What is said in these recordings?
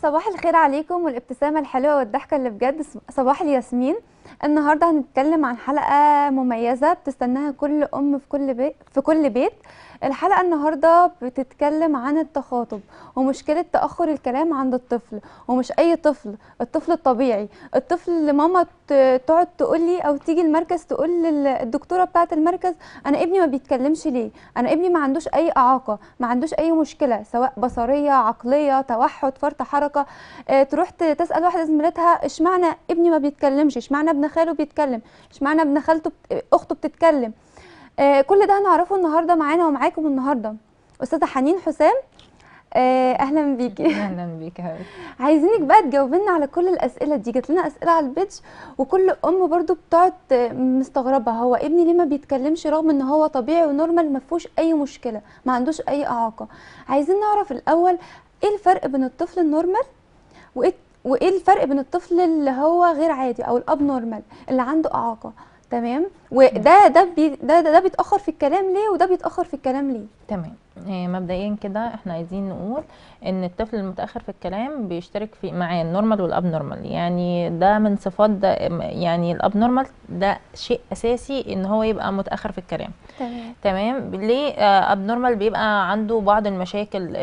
صباح الخير عليكم والابتسامة الحلوة والضحكة اللي بجد صباح الياسمين النهارده هنتكلم عن حلقة مميزة بتستناها كل أم في كل بيت في كل بيت الحلقة النهارده بتتكلم عن التخاطب ومشكلة تأخر الكلام عند الطفل ومش أي طفل الطفل الطبيعي الطفل اللي ماما ت- تقعد تقول لي أو تيجي المركز تقول للدكتورة بتاعة المركز أنا ابني ما بيتكلمش ليه أنا ابني ما عندوش أي إعاقة ما عندوش أي مشكلة سواء بصرية عقلية توحد فرط حركة آه، تروح ت- تسأل واحدة زميلتها اشمعنى ابني ما بيتكلمش اشمعنى ابن خاله بيتكلم اشمعنى ابن خالته بت... اخته بتتكلم آه كل ده هنعرفه النهارده معانا ومعاكم النهارده استاذه حنين حسام آه اهلا بيكي اهلا بيك يا حبيبتي عايزينك بقى تجاوبي لنا على كل الاسئله دي جات لنا اسئله على البيتش وكل ام برضو بتقعد آه، مستغربه هو ابني ليه ما بيتكلمش رغم ان هو طبيعي ونورمال ما فيهوش اي مشكله ما عندوش اي اعاقه عايزين نعرف الاول ايه الفرق بين الطفل النورمال وايه وايه الفرق بين الطفل اللي هو غير عادي او الاب نورمال اللي عنده اعاقه تمام وده ده بي ده, ده, ده بيتاخر في الكلام ليه وده بيتاخر في الكلام ليه تمام إيه، مبدئيا كده احنا عايزين نقول ان الطفل المتاخر في الكلام بيشترك في معاه النورمال والاب نورمال يعني ده من صفات ده يعني الاب نورمال ده شيء اساسي ان هو يبقى متاخر في الكلام تمام تمام ليه آه، اب نورمال بيبقى عنده بعض المشاكل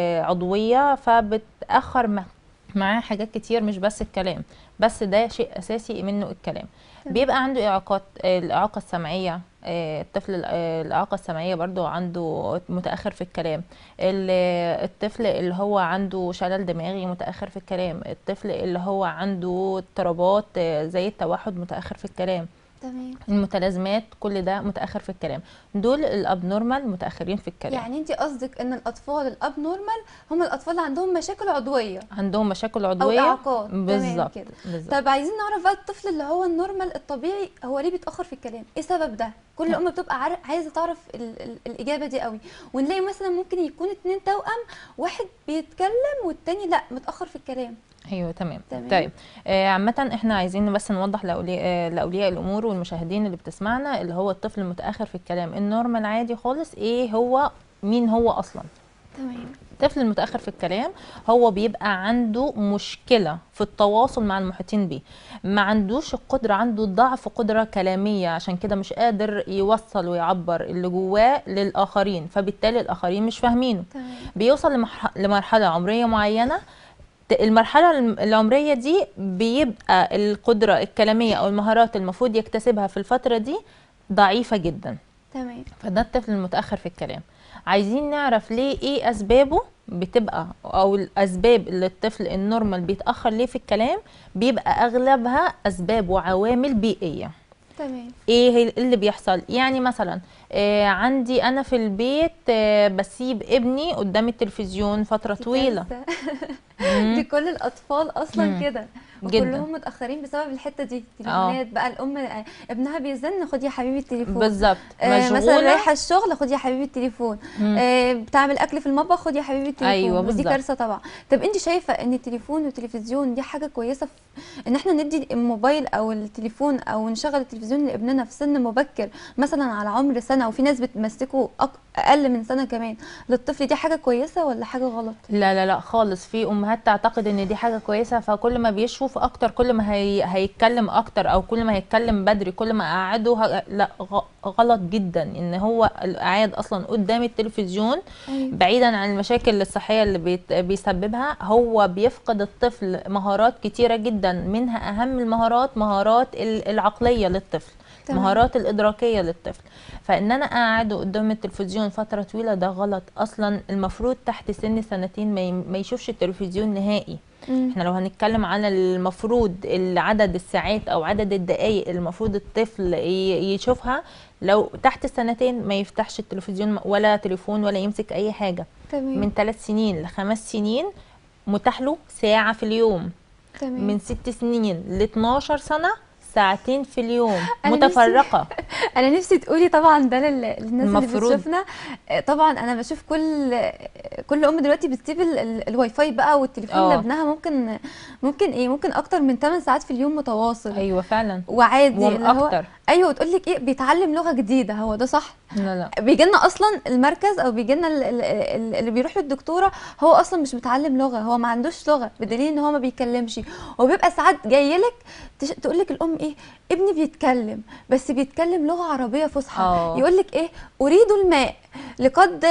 العضويه فبتاخر مع- معاه حاجات كتير مش بس الكلام بس ده شيء اساسي منه الكلام تمام. بيبقى عنده اعاقات آه، الاعاقه السمعيه آه، الطفل ال- آه، الاعاقه السمعيه برضو عنده متاخر في الكلام ال- آه، الطفل اللي هو عنده شلل دماغي متاخر في الكلام الطفل اللي هو عنده اضطرابات آه، زي التوحد متاخر في الكلام تمام المتلازمات كل ده متاخر في الكلام دول الابنورمال متاخرين في الكلام يعني انت قصدك ان الاطفال الاب نورمال هم الاطفال اللي عندهم مشاكل عضويه عندهم مشاكل او عضويه اعاقات تمام بالظبط كده بالظبط طب عايزين نعرف بقى الطفل اللي هو النورمال الطبيعي هو ليه بيتاخر في الكلام ايه سبب ده كل نعم. ام بتبقى عارف عايزه تعرف ال ال الاجابه دي قوي ونلاقي مثلا ممكن يكون اتنين توأم واحد بيتكلم والتاني لا متاخر في الكلام ايوه تمام, تمام. طيب آه عامه احنا عايزين بس نوضح لاولياء آه لاولياء الامور والمشاهدين اللي بتسمعنا اللي هو الطفل المتاخر في الكلام النورمال عادي خالص ايه هو مين هو اصلا تمام الطفل المتاخر في الكلام هو بيبقى عنده مشكله في التواصل مع المحيطين بيه ما عندوش القدره عنده ضعف قدره كلاميه عشان كده مش قادر يوصل ويعبر اللي جواه للاخرين فبالتالي الاخرين مش فاهمينه تمام بيوصل لمرح- لمرحله عمريه معينه ت- المرحله الم- العمريه دي بيبقى القدره الكلاميه او المهارات المفروض يكتسبها في الفتره دي ضعيفه جدا تمام فده الطفل المتاخر في الكلام عايزين نعرف ليه ايه اسبابه بتبقى او الاسباب اللي الطفل النورمال بيتاخر ليه في الكلام بيبقى اغلبها اسباب وعوامل بيئيه تمام ايه هي- اللي بيحصل يعني مثلا آه عندي انا في البيت آه بسيب ابني قدام التلفزيون فتره دي طويله كارثة. مم. دي كل الاطفال اصلا مم. كده جدا. وكلهم متاخرين بسبب الحته دي التليفونات بقى الام آه، ابنها بيزن خد يا حبيبي التليفون بالظبط آه مثلا مشغوله رايحه الشغل خد يا حبيبي التليفون مم. آه بتعمل اكل في المطبخ خد يا حبيبي التليفون أيوة ودي بالظبط. كارثه طبعا طب انت شايفه ان التليفون والتلفزيون دي حاجه كويسه في ان احنا ندي الموبايل او التليفون او نشغل التلفزيون لابننا في سن مبكر مثلا على عمر سنه وفي ناس بتمسكه أق- اقل من سنه كمان للطفل دي حاجه كويسه ولا حاجه غلط لا لا لا خالص في امهات تعتقد ان دي حاجه كويسه فكل ما بيشوف اكتر كل ما هي هيتكلم اكتر او كل ما هيتكلم بدري كل ما اقعده ه... لا غ... غلط جدا ان هو القعاد اصلا قدام التلفزيون ايوه بعيدا عن المشاكل الصحيه اللي بيت... بيسببها هو بيفقد الطفل مهارات كتيره جدا منها اهم المهارات مهارات ال- العقليه للطفل تمام. مهارات الادراكيه للطفل فان انا اقعده قدام التلفزيون فتره طويله ده غلط اصلا المفروض تحت سن سنتين ما ي- ما يشوفش التلفزيون نهائي مم. احنا لو هنتكلم على المفروض عدد الساعات او عدد الدقائق المفروض الطفل ي- يشوفها لو تحت السنتين ما يفتحش التلفزيون ولا تليفون ولا يمسك اي حاجه تمام من ثلاث سنين لخمس سنين متاح له ساعه في اليوم تمام من ست سنين ل 12 سنه ساعتين في اليوم أنا نفسي- متفرقة انا نفسي تقولي طبعا ده لل- للناس اللي المفروض. بتشوفنا آه، طبعا انا بشوف كل كل ام دلوقتي بتسيب ال- ال- الواي فاي بقى والتليفون آه. لابنها ممكن ممكن ايه ممكن اكتر من 8 ساعات في اليوم متواصل ايوه فعلا وعادي اللي هو واكتر ايوه وتقول لك ايه بيتعلم لغه جديده هو ده صح لا لا بيجي لنا اصلا المركز او بيجي لنا اللي بيروح للدكتوره هو اصلا مش متعلم لغه هو ما عندوش لغه بدليل ان هو ما بيتكلمش وبيبقى ساعات جاي لك تقول لك الام ايه ابني بيتكلم بس بيتكلم لغه عربيه فصحى آه. يقول لك ايه اريد الماء لقد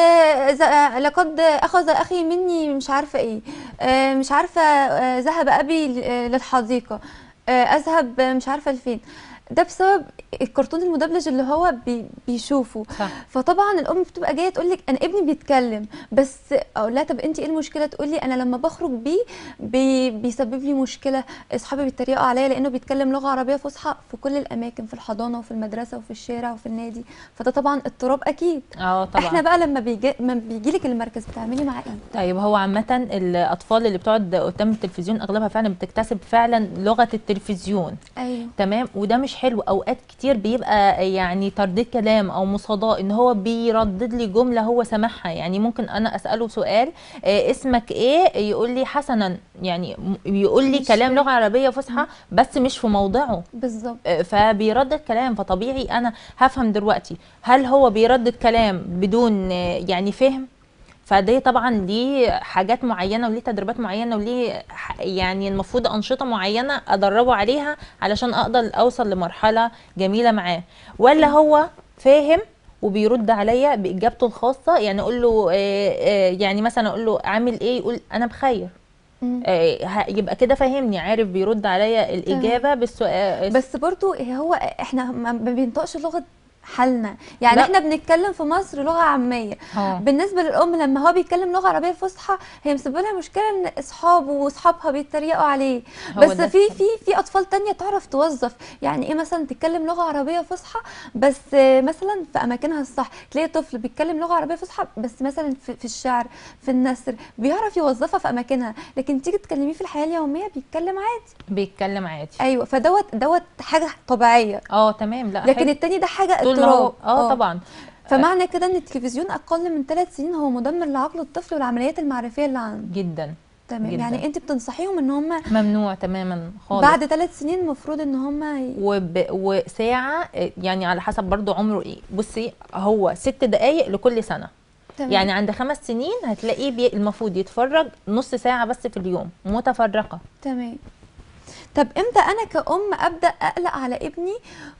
ز- لقد اخذ اخي مني مش عارفه ايه آه، مش عارفه آه، ذهب ابي ل- آه، للحديقه آه، اذهب مش عارفه لفين ده بسبب الكرتون المدبلج اللي هو بي بيشوفه صح فطبعا الام بتبقى جايه تقول لك انا ابني بيتكلم بس اقول لها طب انت ايه المشكله تقول لي انا لما بخرج بيه بي بيسبب لي مشكله اصحابي بيتريقوا عليا لانه بيتكلم لغه عربيه فصحى في كل الاماكن في الحضانه وفي المدرسه وفي الشارع وفي النادي فده طبعا اضطراب اكيد اه طبعا احنا بقى لما بيجي لما بيجي لك المركز بتعملي معاه ايه طيب هو عامة الأطفال اللي بتقعد قدام التلفزيون أغلبها فعلا بتكتسب فعلا لغة التلفزيون ايوه تمام وده مش حلو أوقات كتير بيبقى يعني ترديد كلام أو مصاداة إن هو بيردد لي جملة هو سامعها يعني ممكن أنا أسأله سؤال آه اسمك إيه يقول لي حسنا يعني م- يقول لي مش كلام فاهم. لغة عربية فصحى بس مش في موضعه بالظبط آه، فبيردد كلام فطبيعي انا هفهم دلوقتي هل هو بيردد كلام بدون آه، يعني فهم فده طبعا ليه حاجات معينه وليه تدريبات معينه وليه ح- يعني المفروض انشطه معينه ادربه عليها علشان اقدر اوصل لمرحله جميله معاه ولا هو فاهم وبيرد عليا باجابته الخاصه يعني اقول له آه، آه، يعني مثلا اقول له عامل ايه يقول انا بخير مم. آه، ه- يبقى كده فاهمني عارف بيرد عليا الاجابه بالسؤال بس برضو هو احنا ما ما بينطقش لغه حالنا يعني لا. احنا بنتكلم في مصر لغه عاميه اه بالنسبه للام لما هو بيتكلم لغه عربيه فصحى هي مسببه لها مشكله ان اصحابه واصحابها بيتريقوا عليه هو بس ده في في في اطفال تانية تعرف توظف يعني ايه مثلا تتكلم لغه عربيه فصحى بس آه، مثلا في اماكنها الصح تلاقي طفل بيتكلم لغه عربيه فصحى بس مثلا في, في الشعر في النثر بيعرف يوظفها في اماكنها لكن تيجي تكلميه في الحياه اليوميه بيتكلم عادي بيتكلم عادي ايوه فدوت دوت حاجه طبيعيه اه تمام لا لكن حلو. التاني ده حاجه طول ما هو اضطراب اه طبعا فمعنى كده ان التلفزيون اقل من ثلاث سنين هو مدمر لعقل الطفل والعمليات المعرفيه اللي عنده جدا تمام جداً. يعني انت بتنصحيهم ان هم ممنوع تماما خالص بعد ثلاث سنين المفروض ان هم ي... وب... وساعة آه، يعني على حسب برضو عمره ايه بصي هو ست دقايق لكل سنة تمام. يعني عند خمس سنين هتلاقيه بي... المفروض يتفرج نص ساعة بس في اليوم متفرقة تمام طب امتى انا كأم ابدا اقلق على ابني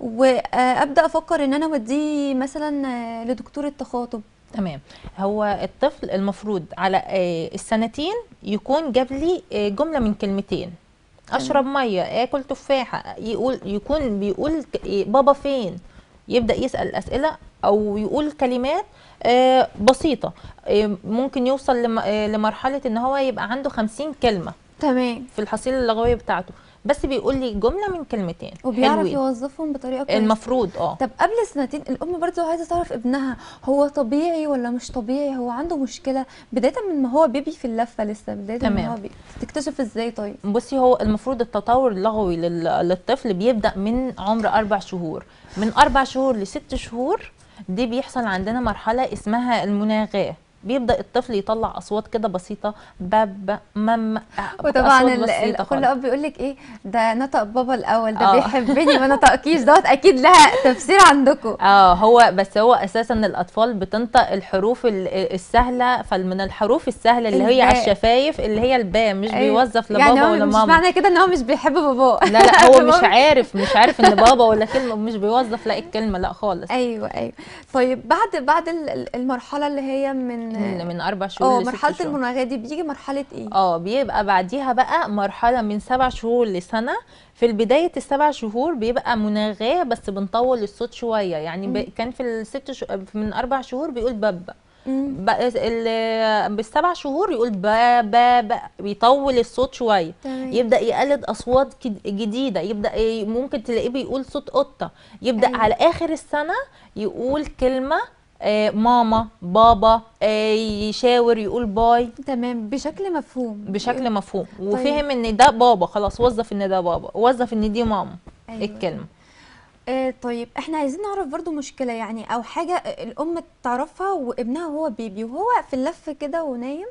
وابدا افكر ان انا اوديه مثلا آه، لدكتور التخاطب تمام هو الطفل المفروض على آه، السنتين يكون جاب لي آه، جملة من كلمتين اشرب ميه اكل تفاحه يقول يكون بيقول ك- إيه، بابا فين يبدا يسال اسئله او يقول كلمات آه، بسيطه آه، ممكن يوصل لم- آه، لمرحله ان هو يبقى عنده خمسين كلمه تمام في الحصيله اللغويه بتاعته بس بيقول لي جمله من كلمتين وبيعرف حلوين. يوظفهم بطريقه كويسه المفروض اه طب قبل سنتين الام برضو عايزه تعرف ابنها هو طبيعي ولا مش طبيعي هو عنده مشكله بدايه من ما هو بيبي في اللفه لسه بدايه من تمام. ما هو بي... تكتشف ازاي طيب بصي هو المفروض التطور اللغوي لل- للطفل بيبدأ من عمر أربع شهور من أربع شهور لست شهور دي بيحصل عندنا مرحلة اسمها المناغاة بيبدأ الطفل يطلع أصوات كده بسيطة باب مم وطبعا أصوات ال- ال- بسيطة كل خالص. اب بيقول لك ايه ده نطق بابا الاول ده آه. بيحبني ما نطقكيش دوت اكيد لها تفسير عندكم اه هو بس هو اساسا الاطفال بتنطق الحروف ال- السهله فمن الحروف السهله اللي هي على الباء. الشفايف اللي هي الباء مش بيوظف لبابا يعني هو ولا مش ماما معنى كده ان هو مش بيحب باباه لا لا هو مش ممكن. عارف مش عارف ان بابا ولا كلمه مش بيوظف لا الكلمه لا خالص ايوه ايوه طيب بعد بعد ال- ال- المرحله اللي هي من من من اربع شهور اه لست مرحله شهور. المناغاه دي بيجي مرحله ايه اه بيبقى بعديها بقى مرحله من سبع شهور لسنه في بدايه السبع شهور بيبقى مناغاه بس بنطول الصوت شويه يعني ب... كان في الست ش... من اربع شهور بيقول باب مم. بقى ال... بالسبع شهور يقول با با با بيطول الصوت شويه تمام. يبدا يقلد اصوات كد- جديده يبدا ي- ممكن تلاقيه بيقول صوت قطه يبدا أيوة. على اخر السنه يقول كلمه آه، ماما بابا آه، يشاور يقول باي تمام بشكل مفهوم بشكل مفهوم وفهم ان ده بابا خلاص وظف ان ده بابا وظف ان دي ماما أيوة. الكلمه آه طيب احنا عايزين نعرف برضو مشكلة يعني او حاجة الام تعرفها وابنها وهو بيبي وهو في اللف كده ونايم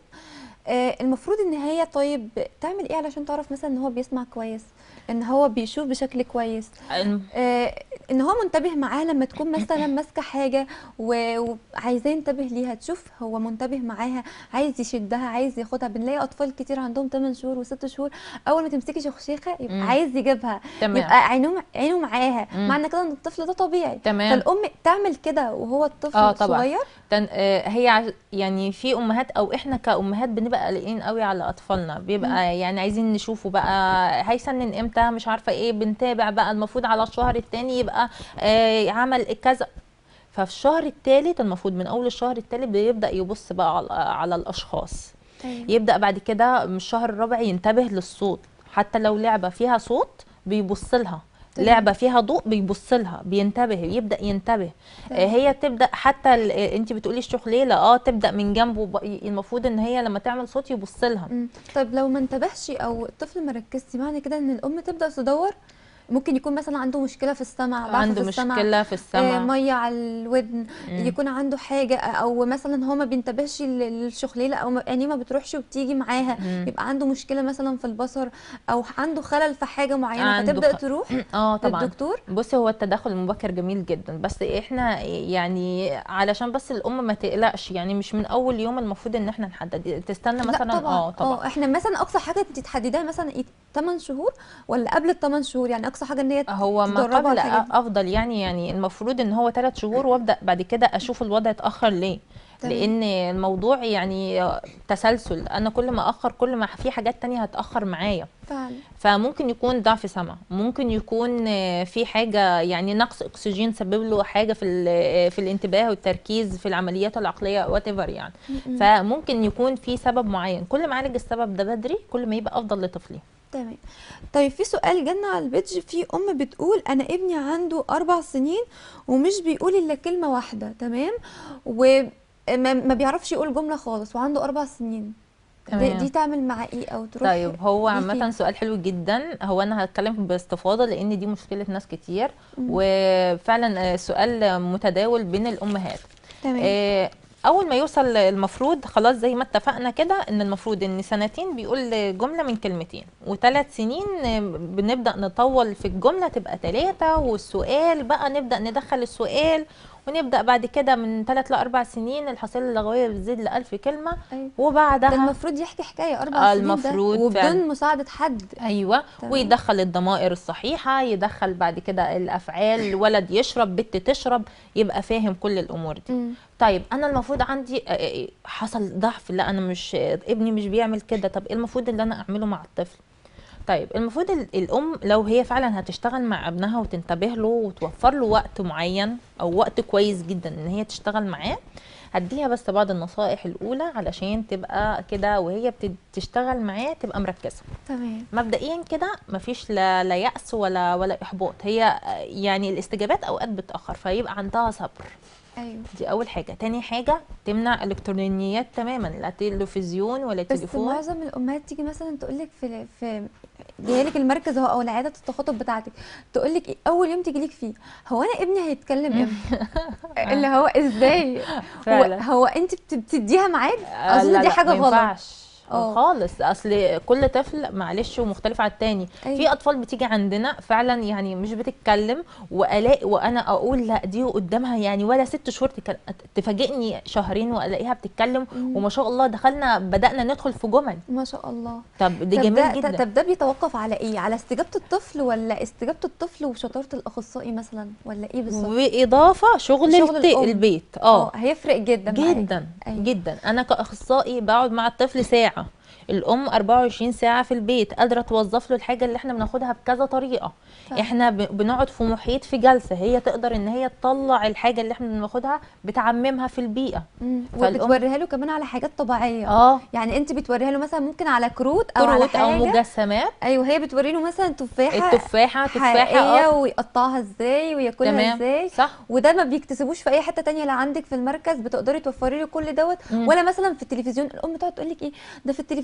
آه المفروض ان هي طيب تعمل ايه علشان تعرف مثلا ان هو بيسمع كويس ان هو بيشوف بشكل كويس الم- آه ان هو منتبه معاها لما تكون مثلا ماسكه حاجه و- وعايزاه ينتبه ليها تشوف هو منتبه معاها عايز يشدها عايز ياخدها بنلاقي اطفال كتير عندهم 8 شهور و6 شهور اول ما تمسكي شخشيخه يبقى مم. عايز يجيبها تمام. يبقى عينه عينه معاها مم. معنى كده ان الطفل ده طبيعي تمام. فالام تعمل كده وهو الطفل اه طبعا صغير تن... آه، هي عش- يعني في امهات او احنا كامهات بنبقى قلقين قوي على اطفالنا بيبقى يعني عايزين نشوفه بقى هيسنن امتى مش عارفه ايه بنتابع بقى المفروض على الشهر التاني يبقى آه عمل كذا ففي الشهر الثالث المفروض من اول الشهر الثالث بيبدا يبص بقى على, على الاشخاص أيوة. يبدا بعد كده من الشهر الرابع ينتبه للصوت حتى لو لعبه فيها صوت بيبص لها تمام. لعبه فيها ضوء بيبص لها بينتبه يبدا ينتبه آه، هي تبدا حتى ال- آه، انت بتقولي الشخليله اه تبدا من جنبه ب- المفروض ان هي لما تعمل صوت يبص لها مم. طيب لو ما انتبهش او الطفل ما ركزش معنى كده ان الام تبدا تدور ممكن يكون مثلا عنده مشكله في السمع ضعف عنده في السمع مشكله في آه، السمع ميه على الودن مم. يكون عنده حاجه او مثلا هو ما بينتبهش لل- للشخليله او ما- عينيه ما بتروحش وبتيجي معاها مم. يبقى عنده مشكله مثلا في البصر او عنده خلل في حاجه معينه عنده فتبدا خ- تروح اه طبعا للدكتور بصي هو التدخل المبكر جميل جدا بس احنا يعني علشان بس الام ما تقلقش يعني مش من اول يوم المفروض ان احنا نحدد تستنى مثلا لا طبعا اه طبعا اه احنا مثلا اقصى حاجه انت تحدديها مثلا ايه 8 شهور ولا قبل ال 8 شهور يعني اقصى حاجه ان هي هو ما تدربها قبل على الحاجات دي. افضل يعني يعني المفروض ان هو ثلاث شهور وابدا بعد كده اشوف الوضع اتاخر ليه تمام. لان الموضوع يعني تسلسل انا كل ما اخر كل ما في حاجات تانية هتاخر معايا فعلا فممكن يكون ضعف سمع ممكن يكون آه، في حاجه يعني نقص اكسجين سبب له حاجه في ال- في الانتباه والتركيز في العمليات العقليه وات يعني م-م. فممكن يكون في سبب معين كل ما اعالج السبب ده بدري كل ما يبقى افضل لطفلي تمام طيب في سؤال جالنا على البيج في ام بتقول انا ابني عنده اربع سنين ومش بيقول الا كلمه واحده تمام وما ما بيعرفش يقول جمله خالص وعنده اربع سنين دي, تمام. دي تعمل معاه ايه او تروح طيب هو دي عامة فين؟ سؤال حلو جدا هو أنا هتكلم باستفاضة لأن دي مشكلة ناس كتير وفعلا آه، سؤال متداول بين الأمهات تمام آه، أول ما يوصل المفروض خلاص زي ما اتفقنا كده إن المفروض إن سنتين بيقول جملة من كلمتين وثلاث سنين آه، بنبدأ نطول في الجملة تبقى ثلاثة والسؤال بقى نبدأ ندخل السؤال ونبدأ بعد كده من ثلاث لأربع سنين الحصيلة اللغوية بتزيد لألف كلمة أيوة. ده وبعدها المفروض يحكي حكايه اربع آه، سنين ده المفروض وبدون فعلا. مساعده حد ايوه تمام. ويدخل الضمائر الصحيحه يدخل بعد كده الافعال الولد يشرب بنت تشرب يبقى فاهم كل الامور دي مم. طيب انا المفروض عندي آه، آه، حصل ضعف لا انا مش آه، ابني مش بيعمل كده طب ايه المفروض اللي انا اعمله مع الطفل طيب المفروض ال- الام لو هي فعلا هتشتغل مع ابنها وتنتبه له وتوفر له وقت معين او وقت كويس جدا ان هي تشتغل معاه هديها بس بعض النصائح الاولى علشان تبقى كده وهي بتشتغل معاه تبقى مركزه تمام مبدئيا كده مفيش لا لا يأس ولا ولا إحباط هي آه، يعني الاستجابات أوقات بتأخر فيبقى عندها صبر ايوه دي أول حاجة تاني حاجة تمنع إلكترونيات تماما لا تلفزيون ولا بس تليفون معظم الامهات تيجي مثلا تقول لك في في جايه لك المركز هو او العياده التخاطب بتاعتك تقول لك إيه اول يوم تيجي لك فيه هو انا ابني هيتكلم امتى اللي هو ازاي هو, فعلا. هو انت بت- بتديها ميعاد آه، اظن لا دي لا، حاجه ما غلط ينفعش اه. خالص اصل كل طفل معلش ومختلف عن التاني أيوة. في اطفال بتيجي عندنا فعلا يعني مش بتتكلم والاقي وانا اقول لا دي قدامها يعني ولا ست شهور تك- تفاجئني شهرين والاقيها بتتكلم مم. وما شاء الله دخلنا بدانا ندخل في جمل ما شاء الله طب دي طب جميل ده جدا طب ده بيتوقف على ايه على استجابه الطفل ولا استجابه الطفل وشطاره الاخصائي مثلا ولا ايه بالظبط باضافه شغل, شغل الت... الأم. البيت اه اه هيفرق جدا معاك. جدا أيوة. جدا انا كاخصائي بقعد مع الطفل ساعه الام 24 ساعه في البيت قادره توظف له الحاجه اللي احنا بناخدها بكذا طريقه فعلا. احنا ب- بنقعد في محيط في جلسه هي تقدر ان هي تطلع الحاجه اللي احنا بناخدها بتعممها في البيئه مم. فالأم- وبتوريها له كمان على حاجات طبيعيه اه يعني انت بتوريها له مثلا ممكن على كروت او على كروت او حاجه مجسمات ايوه هي بتوري له مثلا تفاحه التفاحه تفاحه حقيقيه اه ويقطعها ازاي وياكلها تمام ازاي صح وده ما بيكتسبوش في اي حته تانية لا عندك في المركز بتقدري توفري له كل دوت مم. ولا مثلا في التلفزيون الام تقعد تقول لك ايه ده في التلفزيون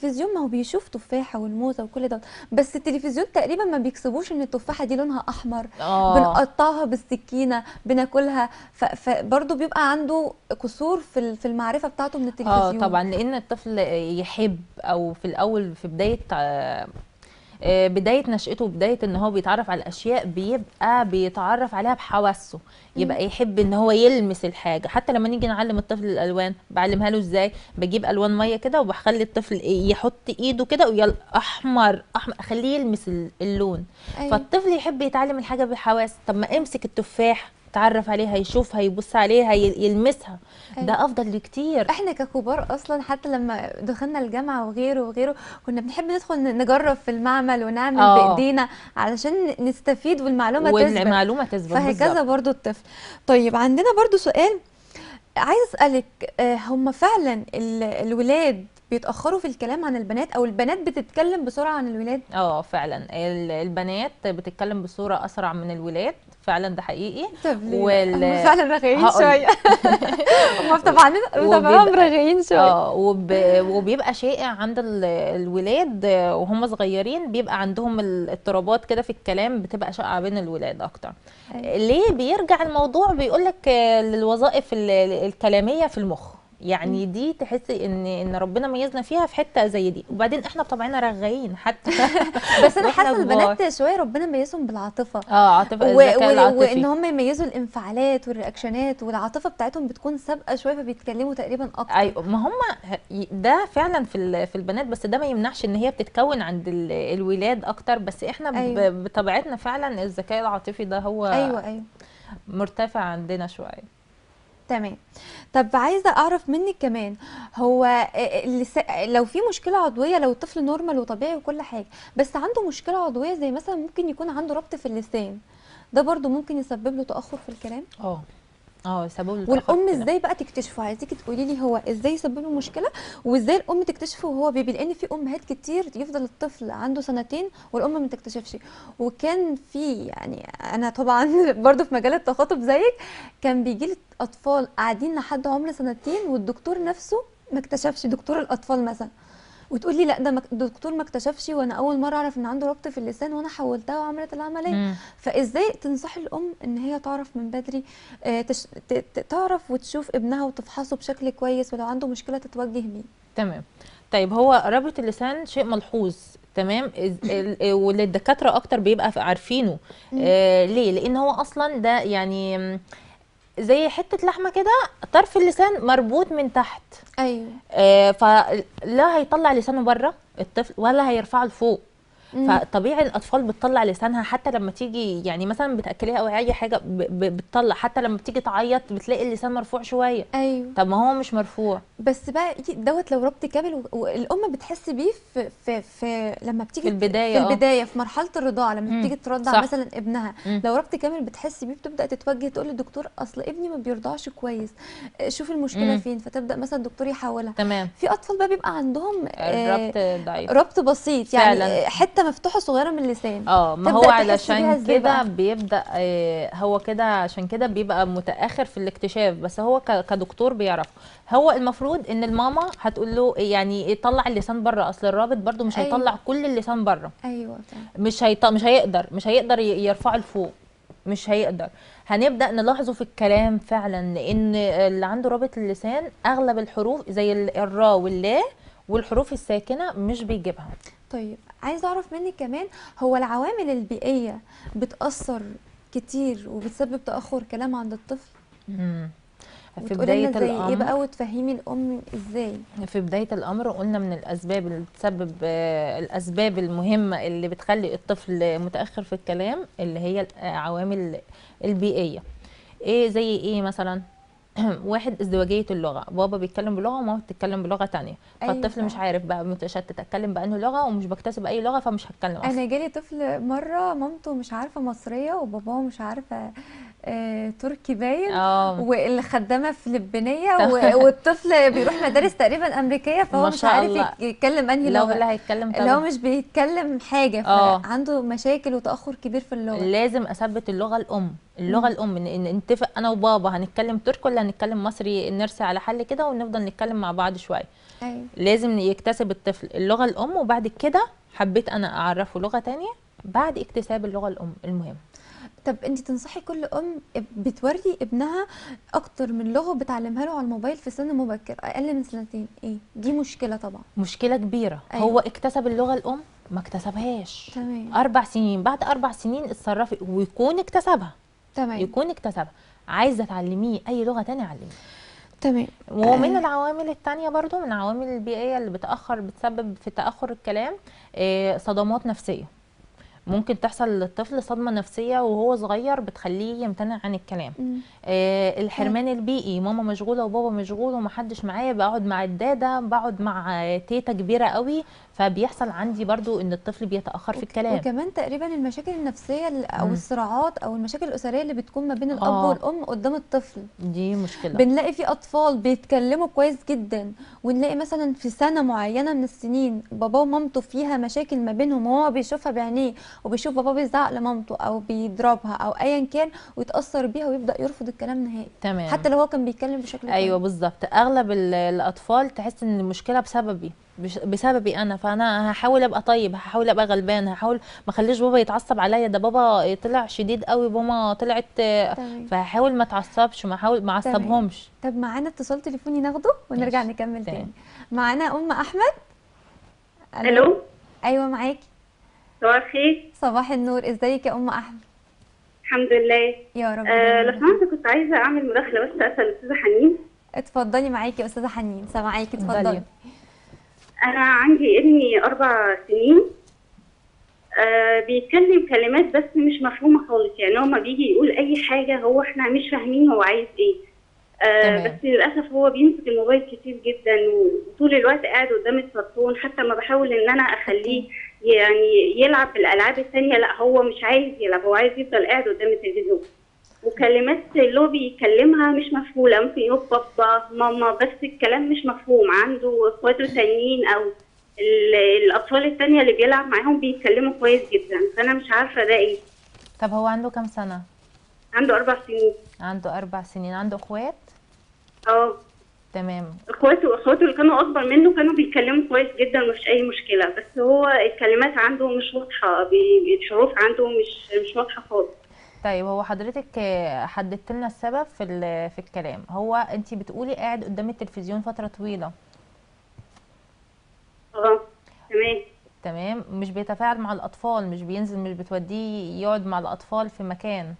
التلفزيون ما هو بيشوف تفاحه والموزه وكل ده بس التلفزيون تقريبا ما بيكسبوش ان التفاحه دي لونها احمر اه بنقطعها بالسكينه بناكلها ف- فبرضه بيبقى عنده قصور في ال- في المعرفه بتاعته من اه التلفزيون طبعا لان الطفل يحب او في الاول في بدايه آه، آه، بدايه نشأته بدايه ان هو بيتعرف على الاشياء بيبقى بيتعرف عليها بحواسه يبقى يحب ان هو يلمس الحاجه حتى لما نيجي نعلم الطفل الالوان بعلمها له ازاي بجيب الوان ميه كده وبخلي الطفل إيه يحط ايده كده ويلا احمر احمر اخليه يلمس ال- اللون أيوة. فالطفل يحب يتعلم الحاجه بالحواس طب ما امسك التفاح تعرف عليها يشوفها يبص عليها ي- يلمسها ده أيوة. افضل بكتير احنا ككبار اصلا حتى لما دخلنا الجامعه وغيره وغيره كنا بنحب ندخل نجرب في المعمل ونعمل آه. بايدينا علشان نستفيد والمعلومه تثبت والمعلومه تثبت فهكذا بالظبط. برضو الطفل طيب عندنا برضو سؤال عايز اسالك آه، هم فعلا ال- الولاد بيتاخروا في الكلام عن البنات او البنات بتتكلم بسرعه عن الولاد اه فعلا ال- البنات بتتكلم بصوره اسرع من الولاد فعلا ده حقيقي طب ليه وال- وال... هم فعلا رغايين هقول- شويه هم طبعا طبعا وبيبقى- رغايين شويه اه وب... وبيبقى شائع عند ال- الولاد آه، وهم صغيرين بيبقى عندهم الاضطرابات كده في الكلام بتبقى شائعه بين الولاد اكتر أيوة. ليه بيرجع الموضوع بيقولك آه، للوظائف ال- الكلاميه في المخ يعني دي تحسي ان ان ربنا ميزنا فيها في حته زي دي وبعدين احنا بطبعنا رغايين حتى بس انا وإحنا حاسه كبار. البنات شويه ربنا ميزهم بالعاطفه اه عاطفه و... الذكاء و... العاطفي وان هم يميزوا الانفعالات والرياكشنات والعاطفه بتاعتهم بتكون سابقه شويه فبيتكلموا تقريبا اكتر ايوه ما هم ده فعلا في ال- في البنات بس ده ما يمنعش ان هي بتتكون عند ال- الولاد اكتر بس احنا ب- أيوة. بطبيعتنا فعلا الذكاء العاطفي ده هو ايوه ايوه مرتفع عندنا شويه تمام طب عايزه اعرف منك كمان هو اللس- لو في مشكله عضويه لو الطفل نورمال وطبيعي وكل حاجه بس عنده مشكله عضويه زي مثلا ممكن يكون عنده ربط في اللسان ده برضو ممكن يسبب له تاخر في الكلام اه اه سبب له تأخر والام كده. ازاي بقى تكتشفه عايزاكي تقولي لي هو ازاي يسبب له مشكله وازاي الام تكتشفه وهو بيبي لان في امهات كتير يفضل الطفل عنده سنتين والام ما تكتشفش وكان في يعني انا طبعا برضو في مجال التخاطب زيك كان بيجي لي اطفال قاعدين لحد عمر سنتين والدكتور نفسه ما اكتشفش دكتور الاطفال مثلا وتقول لي لا ده مك- الدكتور ما اكتشفش وانا اول مره اعرف ان عنده ربط في اللسان وانا حولتها وعملت العمليه مم. فازاي تنصحي الام ان هي تعرف من بدري آه، تش... ت... ت- تعرف وتشوف ابنها وتفحصه بشكل كويس ولو عنده مشكله تتوجه ليه تمام طيب هو ربط اللسان شيء ملحوظ تمام إز- ال- واللي الدكاتره اكتر بيبقى عارفينه آه ليه لان هو اصلا ده يعني مم، زي حته لحمه كده طرف اللسان مربوط من تحت ايوه آه، فلا هيطلع لسانه بره الطفل ولا هيرفعه لفوق مم. فطبيعي الاطفال بتطلع لسانها حتى لما تيجي يعني مثلا بتاكليها او اي حاجه ب- ب- بتطلع حتى لما بتيجي تعيط بتلاقي اللسان مرفوع شويه ايوه طب ما هو مش مرفوع بس بقى يجي دوت لو ربط كامل و- والام بتحس بيه في في, في لما بتيجي في البداية، في آه. البدايه في مرحله الرضاعه لما مم، بتيجي ترضع صح. مثلا ابنها مم. لو ربط كامل بتحس بيه بتبدا تتوجه تقول للدكتور اصل ابني ما بيرضعش كويس آه، شوف المشكله مم. فين فتبدا مثلا الدكتور يحولها تمام في اطفال بقى بيبقى عندهم آه، الربط ضعيف ربط بسيط يعني فعلاً. آه، حته مفتوحه صغيره من اللسان اه ما تبدأ هو تحس بيها علشان إزاي كده بقى؟ بيبدا آه، هو كده عشان كده بيبقى متاخر في الاكتشاف بس هو ك- كدكتور بيعرف هو المفروض ان الماما هتقول له يعني يطلع اللسان بره اصل الرابط برضو مش أيوة. هيطلع كل اللسان بره ايوه فعلا مش هيط... مش هيقدر مش هيقدر ي- يرفعه لفوق مش هيقدر هنبدا نلاحظه في الكلام فعلا لان اللي عنده رابط اللسان اغلب الحروف زي ال- الراء واللا والحروف الساكنه مش بيجيبها طيب عايزه اعرف منك كمان هو العوامل البيئيه بتاثر كتير وبتسبب تاخر كلام عند الطفل مم. في وتقولي بدايه لنا زي ايه الامر بقى وتفهمي الام ازاي في بداية الأمر قلنا من الأسباب اللي بتسبب آه، الأسباب المهمة اللي بتخلي الطفل متأخر في الكلام اللي هي العوامل البيئية إيه زي إيه مثلا واحد ازدواجية اللغة بابا بيتكلم بلغة وماما بتتكلم بلغة تانية أيوة فالطفل مش فعلا. عارف بقى متشتت اتكلم بأنه لغة ومش بكتسب أي لغة فمش هتكلم أصلا انا جالي طفل مره مامته مش عارفه مصريه وباباه مش عارفه آه تركي باين اه والخدامه فلبينيه و- والطفل بيروح مدارس تقريبا امريكيه فهو ما مش شاء عارف الله. يك- يتكلم انهي لو لغه اللي هيتكلم اللي هو طبعا مش بيتكلم حاجه آه. فعنده مشاكل وتاخر كبير في اللغه لازم اثبت اللغه الام اللغه الام ان إن نتفق انا وبابا هنتكلم تركي ولا هنتكلم مصري نرسي على حل كده ونفضل نتكلم مع بعض شويه ايوه لازم يكتسب الطفل اللغة الأم وبعد كده حبيت أنا أعرفه لغة تانية بعد اكتساب اللغة الأم المهم طب انت تنصحي كل ام بتوري ابنها اكتر من لغه بتعلمها له على الموبايل في سن مبكر اقل من سنتين ايه دي مشكله طبعا مشكلة كبيرة أيوة. هو اكتسب اللغة الأم ما اكتسبهاش تمام أربع سنين بعد أربع سنين اتصرفي ويكون اكتسبها تمام يكون اكتسبها عايزة تعلميه أي لغة تانية علميه تمام ومن آه. العوامل التانية برضو من العوامل البيئية اللي بتأخر بتسبب في تأخر الكلام آه، صدمات نفسية ممكن تحصل للطفل صدمة نفسية وهو صغير بتخليه يمتنع عن الكلام مم. آه، الحرمان البيئي ماما مشغولة وبابا مشغول ومحدش معايا بقعد مع الدادة بقعد مع آه، تيتا كبيرة قوي فبيحصل عندي برضو ان الطفل بيتأخر في الكلام وكمان تقريبا المشاكل النفسيه اللي- او مم. الصراعات او المشاكل الاسريه اللي بتكون ما بين الاب آه. والام قدام الطفل دي مشكلة بنلاقي في اطفال بيتكلموا كويس جدا ونلاقي مثلا في سنه معينه من السنين باباه ومامته فيها مشاكل ما بينهم وهو بيشوفها بعينيه وبيشوف باباه بيزعق لمامته او بيضربها او ايا كان ويتاثر بيها ويبدا يرفض الكلام نهائي تمام حتى لو هو كان بيتكلم بشكل ايوه كويس. بالظبط اغلب ال- الاطفال تحس ان المشكله بسببي بش- بسببي انا فانا هحاول ابقى طيب هحاول ابقى غلبان هحاول ما اخليش بابا يتعصب عليا ده بابا طلع شديد قوي ماما طلعت تمام فهحاول ما اتعصبش ما احاول ما اعصبهمش طب معانا اتصال تليفوني ناخده ونرجع ماشي. نكمل تمام. تاني معانا ام احمد الو ايوه معاكي صباح الخير صباح النور ازيك يا ام احمد الحمد لله يا رب آه لو دايماً. سمحت كنت عايزه اعمل مداخله بس اسال الاستاذه حنين اتفضلي معاكي يا استاذه حنين سامعاكي اتفضلي اتفضلي. انا عندي ابني اربع سنين آه بيتكلم كلمات بس مش مفهومه خالص يعني هو ما بيجي يقول اي حاجه هو احنا مش فاهمين هو عايز ايه آه تمام. بس للاسف هو بيمسك الموبايل كتير جدا وطول الوقت قاعد قدام الكرتون حتى ما بحاول ان انا اخليه يعني يلعب بالالعاب التانية لا هو مش عايز يلعب هو عايز يفضل قاعد قدام التلفزيون وكلمات اللي هو بيكلمها مش مفهومة ممكن يقول بابا ماما بس الكلام مش مفهوم عنده اخواته تانيين او ال- الاطفال التانية اللي بيلعب معاهم بيتكلموا كويس جدا فانا مش عارفة ده ايه طب هو عنده كام سنه عنده اربع سنين عنده اربع سنين عنده اخوات اه تمام اخواته اخواته اللي كانوا اكبر منه كانوا بيتكلموا كويس جدا مفيش اي مشكلة بس هو الكلمات عنده مش واضحة بي- الحروف عنده مش مش واضحة خالص طيب هو حضرتك آه، حددت لنا السبب في ال- في الكلام هو انت بتقولي قاعد قدام التلفزيون فتره طويله اه تمام تمام مش بيتفاعل مع الأطفال مش بينزل مش بتوديه يقعد مع الأطفال في مكان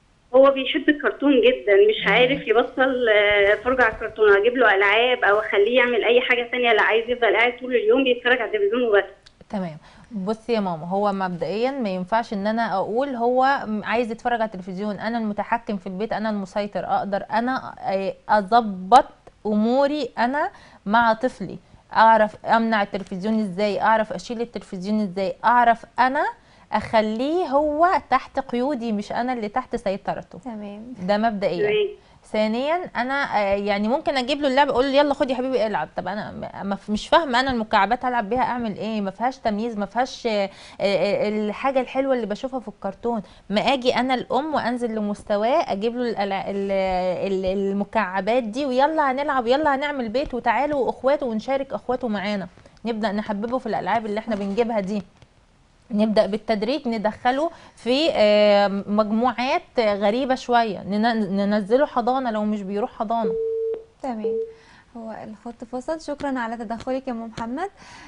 هو بيحب الكرتون جدا مش عارف يبطل آه، فرجة على الكرتون اجيب له العاب او اخليه يعمل اي حاجه تانية لا عايز يفضل قاعد طول اليوم بيتفرج على التلفزيون وبس تمام بصي يا ماما هو مبدئيا ما ينفعش ان انا اقول هو م- عايز يتفرج على التلفزيون انا المتحكم في البيت انا المسيطر اقدر انا آه، اظبط اموري انا مع طفلي اعرف امنع التلفزيون ازاي اعرف اشيل التلفزيون ازاي اعرف انا اخليه هو تحت قيودي مش انا اللي تحت سيطرته تمام ده مبدئيا تمام ثانيا انا آه، يعني ممكن اجيب له اللعبه اقول له يلا خد يا حبيبي العب طب انا م- ما ف- مش فاهمه انا المكعبات هلعب بيها اعمل ايه ما فيهاش تمييز ما فيهاش آه، آه، الحاجه الحلوه اللي بشوفها في الكرتون ما اجي انا الام وانزل لمستواه اجيب له الألع- ال- ال- المكعبات دي ويلا هنلعب يلا هنعمل بيت وتعالوا اخواته ونشارك اخواته معانا نبدا نحببه في الالعاب اللي احنا بنجيبها دي نبدا بالتدريج ندخله في آه، مجموعات غريبه شويه نن- ننزله حضانه لو مش بيروح حضانه تمام هو الخط فصل شكرا على تدخلك يا ام محمد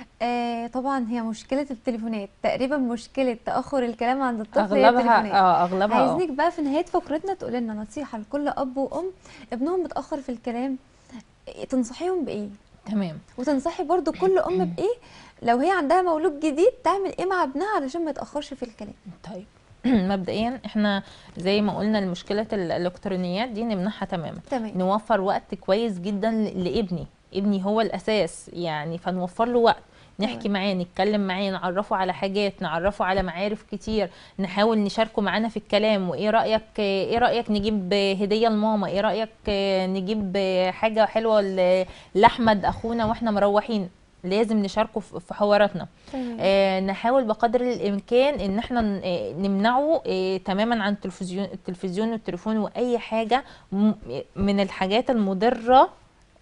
آه طبعا هي مشكله التليفونات تقريبا مشكله تاخر الكلام عند الطفل هي اغلبها التليفونات اه اغلبها آه. عايزينك بقى في نهايه فقرتنا تقول لنا نصيحه لكل اب وام ابنهم متاخر في الكلام إيه- تنصحيهم بايه تمام وتنصحي برضو كل ام بايه لو هي عندها مولود جديد تعمل ايه مع ابنها علشان ما يتاخرش في الكلام طيب مبدئيا احنا زي ما قلنا المشكله الالكترونيات دي نمنعها تماما تمام نوفر وقت كويس جدا ل- لابني ابني هو الاساس يعني فنوفر له وقت نحكي معاه نتكلم معاه نعرفه على حاجات نعرفه على معارف كتير نحاول نشاركه معانا في الكلام وايه رايك ايه رايك نجيب هديه لماما ايه رايك نجيب حاجه حلوه ل- لاحمد اخونا واحنا مروحين لازم نشاركه في في حواراتنا تمام آه، نحاول بقدر الامكان ان احنا ن- آه، نمنعه آه، تماما عن التلفزيون التلفزيون والتليفون واي حاجه م- من الحاجات المضره